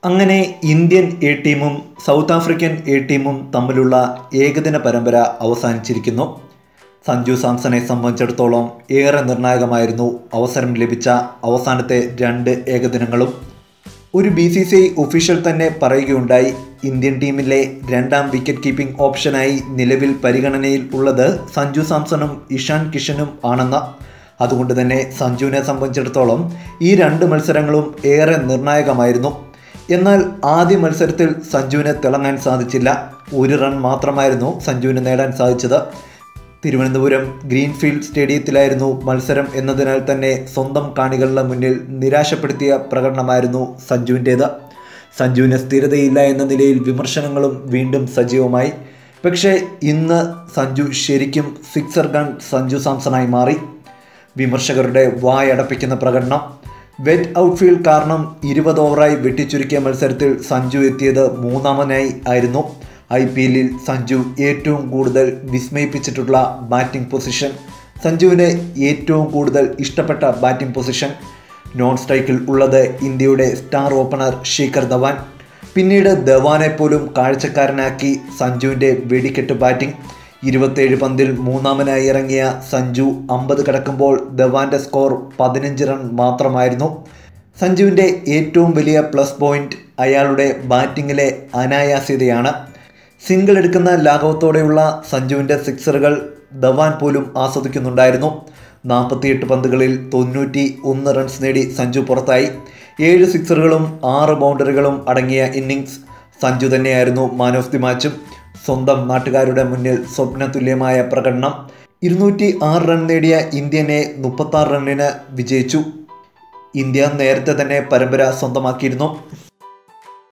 അങ്ങനെ Indian A ടീമും South African A ടീമും തമ്മിലുള്ള ഏകദിന പരമ്പര അവസാനിച്ചിരിക്കുന്നു സഞ്ജു സാംസണെ സംബന്ധിച്ചിടത്തോളം ഏറെ നിർണായകമായിരുന്നു അവസരം ലഭിച്ച അവസാനത്തെ രണ്ട് ഏകദിനങ്ങളും ഒരു B C C I official തന്നെ പറയുകയുണ്ടായി ഇന്ത്യൻ ടീമിലെ രണ്ടാം വിക്കറ്റ് കീപ്പിംഗ് ഓപ്ഷനായി നിലവിൽ പരിഗണനയിൽ ഉള്ളത് സഞ്ജു സാംസണും ഇഷാൻ കിഷനും ആണെന്ന് അതുകൊണ്ട് തന്നെ സഞ്ജുവിനെ സംബന്ധിച്ചിടത്തോളം ഈ രണ്ട് മത്സരങ്ങളും ഏറെ നിർണായകമായിരുന്നു എന്നാൽ ആദ്യ മത്സരത്തിൽ സഞ്ജുവിന് തിളങ്ങാൻ സാധിച്ചില്ല ഒരു റൺ മാത്രമായിരുന്നു സഞ്ജുവിന് നേടാൻ സാധിച്ചത് തിരുവനന്തപുരം ഗ്രീൻഫീൽഡ് സ്റ്റേഡിയത്തിലായിരുന്നു മത്സരം എന്നതിനാൽ തന്നെ സ്വന്തം കാണികളുടെ മുന്നിൽ നിരാശപ്പെടുത്തിയ പ്രകടനമായിരുന്നു സഞ്ജുവിൻ്റേത് സഞ്ജുവിന് സ്ഥിരതയില്ല എന്ന നിലയിൽ വിമർശനങ്ങളും വീണ്ടും സജീവമായി പക്ഷേ ഇന്ന് സഞ്ജു ശരിക്കും സിക്സർ ഗൺ സഞ്ജു സാംസണായി മാറി വിമർശകരുടെ വായടപ്പിക്കുന്ന പ്രകടനം വെറ്റ് ഔട്ട്ഫീൽഡ് കാരണം ഇരുപത് ഓവറായി വെട്ടിച്ചുരുക്കിയ മത്സരത്തിൽ സഞ്ജു എത്തിയത് മൂന്നാമനായി ആയിരുന്നു ഐ പി എല്ലിൽ സഞ്ജു ഏറ്റവും കൂടുതൽ വിസ്മയിപ്പിച്ചിട്ടുള്ള ബാറ്റിംഗ് പൊസിഷൻ സഞ്ജുവിന് ഏറ്റവും കൂടുതൽ ഇഷ്ടപ്പെട്ട ബാറ്റിംഗ് പൊസിഷൻ നോൺ സ്ട്രൈക്കിൽ ഉള്ളത് ഇന്ത്യയുടെ സ്റ്റാർ ഓപ്പണർ ശേഖർ ധവാൻ പിന്നീട് ധവാനെ പോലും കാഴ്ചക്കാരനാക്കി സഞ്ജുവിൻ്റെ വെടിക്കെട്ട് ബാറ്റിംഗ് ഇരുപത്തേഴ് പന്തിൽ മൂന്നാമനായി ഇറങ്ങിയ സഞ്ജു അമ്പത് കടക്കുമ്പോൾ ധവാന്റെ സ്കോർ പതിനഞ്ച് റൺ മാത്രമായിരുന്നു സഞ്ജുവിൻ്റെ ഏറ്റവും വലിയ പ്ലസ് പോയിന്റ് അയാളുടെ ബാറ്റിങ്ങിലെ അനായാസ്യതയാണ് സിംഗിൾ എടുക്കുന്ന ലാഘവത്തോടെയുള്ള സഞ്ജുവിൻ്റെ സിക്സറുകൾ ധവാൻ പോലും ആസ്വദിക്കുന്നുണ്ടായിരുന്നു നാൽപ്പത്തിയെട്ട് പന്തുകളിൽ തൊണ്ണൂറ്റി ഒന്ന് റൺസ് നേടി സഞ്ജു പുറത്തായി ഏഴ് സിക്സറുകളും ആറ് ബൗണ്ടറികളും അടങ്ങിയ ഇന്നിങ്സ് സഞ്ജു തന്നെയായിരുന്നു മാൻ ഓഫ് ദി മാച്ചും സ്വന്തം നാട്ടുകാരുടെ മുന്നിൽ സ്വപ്നതുല്യമായ പ്രകടനം ഇരുന്നൂറ്റി ആറ് റൺ നേടിയ ഇന്ത്യനെ മുപ്പത്താറ് റണ്ണിന് വിജയിച്ചു ഇന്ത്യ നേരത്തെ തന്നെ പരമ്പര സ്വന്തമാക്കിയിരുന്നു